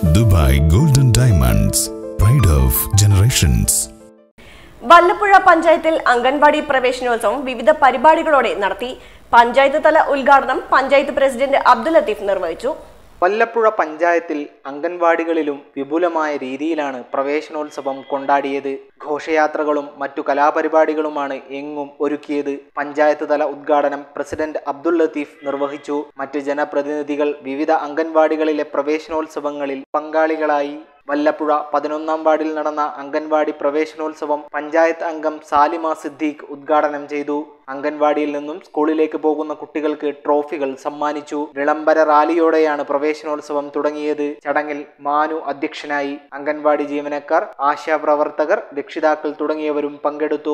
Dubai golden diamonds pride of generations Vallappuzha പഞ്ചായത്തിൽ അംഗൻവാടി പ്രവേശനോത്സവം വിവിധ പരിപാടികളോടെ നടത്തി പഞ്ചായത്ത് തല ഉദ്ഘാടനം പഞ്ചായത്ത് പ്രസിഡന്റ് അബ്ദുൽ ലത്തീഫ് നിർവഹിച്ചു വല്ലപ്പുഴ പഞ്ചായത്തിൽ അംഗൻവാടികളിലും വിപുലമായ രീതിയിലാണ് പ്രവേശനോത്സവം കൊണ്ടാടിയത് ഘോഷയാത്രകളും മറ്റു കലാപരിപാടികളുമാണ് എങ്ങും ഒരുക്കിയത് പഞ്ചായത്ത് തല ഉദ്ഘാടനം പ്രസിഡന്റ് അബ്ദുൽ ലത്തീഫ് നിർവഹിച്ചു മറ്റ് ജനപ്രതിനിധികൾ വിവിധ അംഗൻവാടികളിലെ പ്രവേശനോത്സവങ്ങളിൽ പങ്കാളികളായി വല്ലപ്പുഴ പതിനൊന്നാം വാർഡിൽ നടന്ന അംഗൻവാടി പ്രവേശനോത്സവം പഞ്ചായത്ത് അംഗം സാലിമ സിദ്ദീഖ് ഉദ്ഘാടനം ചെയ്തു അംഗൻവാടിയിൽ നിന്നും സ്കൂളിലേക്ക് പോകുന്ന കുട്ടികൾക്ക് ട്രോഫികൾ സമ്മാനിച്ചു വിളംബര റാലിയോടെയാണ് പ്രവേശനോത്സവം തുടങ്ങിയത് ചടങ്ങിൽ മാനു അധ്യക്ഷനായി അംഗൻവാടി ജീവനക്കാർ ആശാപ്രവർത്തകർ രക്ഷിതാക്കൾ തുടങ്ങിയവരും പങ്കെടുത്തു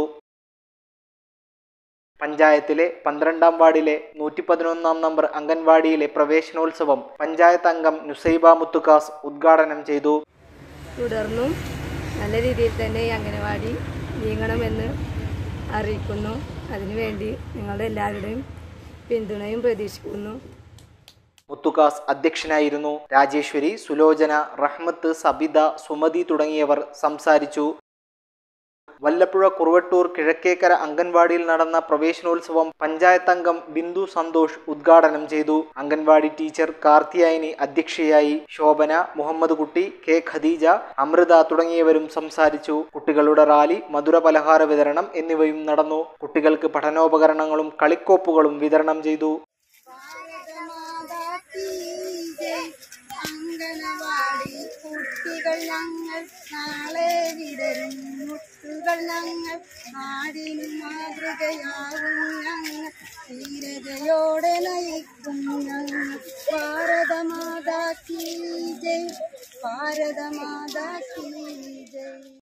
പഞ്ചായത്തിലെ പന്ത്രണ്ടാം വാർഡിലെ നൂറ്റി പതിനൊന്നാം നമ്പർ അംഗൻവാടിയിലെ പ്രവേശനോത്സവം പഞ്ചായത്ത് അംഗം നുസൈബ മുത്തുക്കാസ് ഉദ്ഘാടനം ചെയ്തു തുടർന്നും നല്ല രീതിയിൽ തന്നെ ഈ അംഗനവാടി നീങ്ങണമെന്ന് അറിയിക്കുന്നു അതിനുവേണ്ടി നിങ്ങളുടെ എല്ലാവരുടെയും പിന്തുണയും പ്രതീക്ഷിക്കുന്നു മുത്തുക്കാസ് അധ്യക്ഷനായിരുന്നു രാജേശ്വരി സുലോചന റഹ്മത്ത് സബിത സുമതി തുടങ്ങിയവർ സംസാരിച്ചു വല്ലപ്പുഴ കുറുവട്ടൂർ കിഴക്കേക്കര അംഗൻവാടിയിൽ നടന്ന പ്രവേശനോത്സവം പഞ്ചായത്ത് അംഗം ബിന്ദു സന്തോഷ് ഉദ്ഘാടനം ചെയ്തു അംഗൻവാടി ടീച്ചർ കാർത്തിയായനി അധ്യക്ഷയായി ശോഭന മുഹമ്മദ് കുട്ടി കെ ഖദീജ അമൃത തുടങ്ങിയവരും സംസാരിച്ചു കുട്ടികളുടെ റാലി മധുര പലഹാര വിതരണം എന്നിവയും നടന്നു കുട്ടികൾക്ക് പഠനോപകരണങ്ങളും കളിക്കോപ്പുകളും വിതരണം ചെയ്തു അങ്കനവാടി കുട്ടികൾ ഞങ്ങൾ നാളെ വിടരും മുട്ടുകൾ ഞങ്ങൾ നാടിനു മാതൃകയാകും ഞങ്ങൾ ധീരതയോടെ നയിക്കും ഞങ്ങൾ ഭാരതമാതാ കീ ജയ് ഭാരതമാതാ കീ